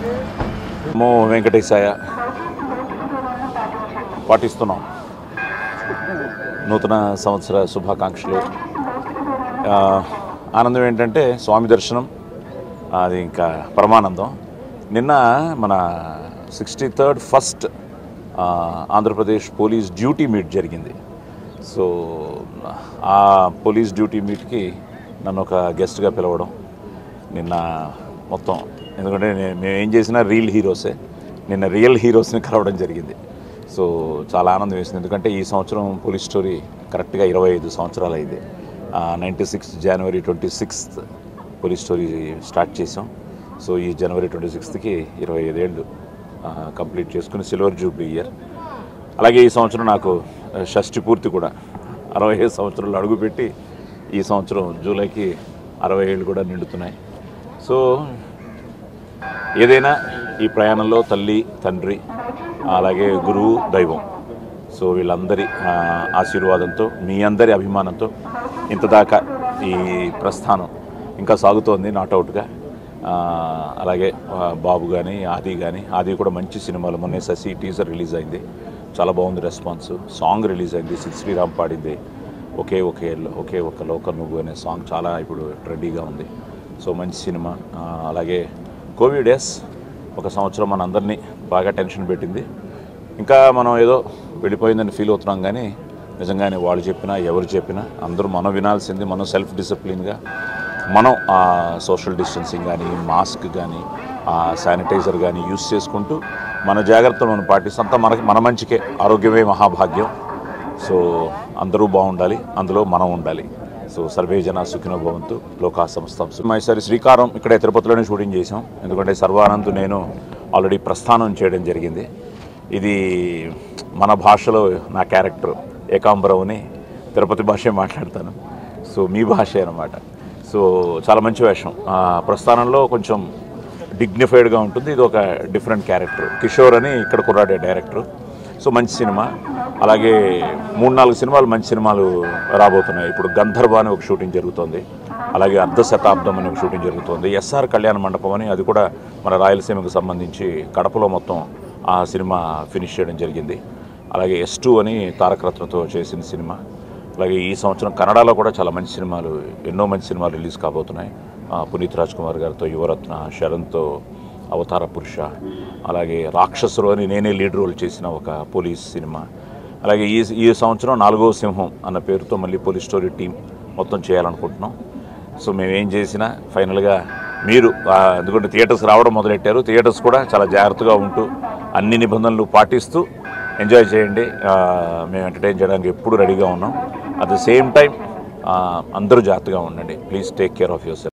మో వెంకటేశాయ పాటిస్తున్నాం నూతన సంవత్సర శుభాకాంక్షలు ఆ, ఆనందం ఏంటంటే స్వామి దర్శనం అది ఇంకా పరమానందం నిన్న మన sixty third first Andhra Pradesh police duty meet జరిగింది సో ఆ పోలీస్ డ్యూటీ మీట్కి నన్ను ఒక గెస్ట్గా పిలవడం నిన్న మొత్తం ఎందుకంటే నే- మేము ఏం చేసినా రియల్ హీరోసే నిన్న రియల్ హీరోస్ని కలవడం జరిగింది సో చాలా ఆనందం వేసింది ఎందుకంటే ఈ సంవత్సరం పోలీస్ స్టోరీ కరెక్ట్గా ఇరవై ఐదు సంవత్సరాలు అయింది ninety six January twenty sixth police story start చేసాం సో ఈ జనవరి ట్వంటీ సిక్స్త్కి ఇరవై ఐదేళ్ళు కంప్లీట్ చేసుకుని సిల్వర్ జూబ్లీ ఇయర్ అలాగే ఈ సంవత్సరం నాకు ఆ, షష్ఠి పూర్తి కూడా అరవై ఐదు సంవత్సరాలు అడుగుపెట్టి ఈ సంవత్సరం జూలైకి అరవై ఏళ్ళు కూడా నిండుతున్నాయి సో ఏదైనా ఈ ప్రయాణంలో తల్లి తండ్రి అలాగే గురువు దైవం సో వీళ్ళందరి ఆ, ఆశీర్వాదంతో మీ అందరి అభిమానంతో ఇంతదాకా ఈ ప్రస్థానం ఇంకా సాగుతోంది నాట్అవుట్గా అలాగే ఆ, బాబు కానీ ఆది కానీ ఆది కూడా మంచి సినిమాలు మొన్నే శశి టీజర్ రిలీజ్ అయింది చాలా బాగుంది రెస్పాన్స్ సాంగ్ రిలీజ్ అయింది సిద్ శ్రీరామ్ పాడింది ఒకే ఒకే ఒకే ఒక లోక నువ్వు అనే సాంగ్ చాలా ఇప్పుడు ట్రెండీగా ఉంది సో మంచి సినిమా ఆ, అలాగే కోవిడ్ ఎస్ ఒక సంవత్సరం మనందరినీ బాగా టెన్షన్ పెట్టింది ఇంకా మనం ఏదో వెళ్ళిపోయిందని ఫీల్ అవుతున్నాం కానీ నిజంగానే వాళ్ళు చెప్పినా ఎవరు చెప్పినా అందరూ మనం వినాల్సింది మనం సెల్ఫ్ డిసిప్లిన్గా మనం ఆ సోషల్ డిస్టెన్సింగ్ కానీ మాస్క్ కానీ ఆ శానిటైజర్ కానీ యూస్ చేసుకుంటూ మన జాగ్రత్తలు మనం పాటిస్తే అంతా మనకి మన మంచికే ఆరోగ్యమే మహాభాగ్యం సో అందరూ బాగుండాలి అందులో మనం ఉండాలి సో సర్వే జన సుఖినో భవంతు లోకా సంస్థ ఈసారి శ్రీకారం ఇక్కడే తిరుపతిలోనే షూటింగ్ చేసాం ఎందుకంటే సర్వానంద్ నేను ఆల్రెడీ ప్రస్థానం చేయడం జరిగింది ఇది మన భాషలో నా క్యారెక్టర్ ఏకాంబరం అని తిరుపతి భాషే మాట్లాడతాను సో మీ భాషే అనమాట సో చాలా మంచి వేషం ఆ, ప్రస్థానంలో కొంచెం డిగ్నిఫైడ్గా ఉంటుంది ఇది ఒక డిఫరెంట్ క్యారెక్టర్ కిషోర్ అని ఇక్కడ కుర్రాడే డైరెక్టర్ సో మంచి సినిమా అలాగే మూడు నాలుగు సినిమాలు మంచి సినిమాలు రాబోతున్నాయి ఇప్పుడు గంధర్వ అని ఒక షూటింగ్ జరుగుతోంది అలాగే అర్ధ శతాబ్దం అని ఒక షూటింగ్ జరుగుతోంది ఎస్ఆర్ కళ్యాణ మండపం అని అది కూడా మన రాయలసీమకు సంబంధించి కడపలో మొత్తం ఆ సినిమా ఫినిష్ చేయడం జరిగింది అలాగే ఎస్ టూ అని తారకరత్నతో చేసిన సినిమా అలాగే ఈ సంవత్సరం కన్నడలో కూడా చాలా మంచి సినిమాలు ఎన్నో మంచి సినిమాలు రిలీజ్ కాబోతున్నాయి ఆ, పునీత్ రాజ్ కుమార్ గారితో యువరత్న శరణ్తో అవతార పురుష అలాగే రాక్షసులు అని నేనే లీడ్ రోల్ చేసిన ఒక పోలీస్ సినిమా అలాగే ఈ ఈ సంవత్సరం నాలుగో సింహం అన్న పేరుతో మళ్ళీ పోలీస్ స్టోరీ టీం మొత్తం చేయాలనుకుంటున్నాం సో మేము ఏం చేసినా ఫైనల్గా మీరు ఆ, ఎందుకంటే థియేటర్స్ రావడం మొదలెట్టారు థియేటర్స్ కూడా చాలా జాగ్రత్తగా ఉంటూ అన్ని నిబంధనలు పాటిస్తూ ఎంజాయ్ చేయండి ఆ, మేము ఎంటర్టైన్ చేయడానికి ఎప్పుడు రెడీగా ఉన్నాం అట్ ద సేమ్ టైం అందరూ జాగ్రత్తగా ఉండండి please take care of your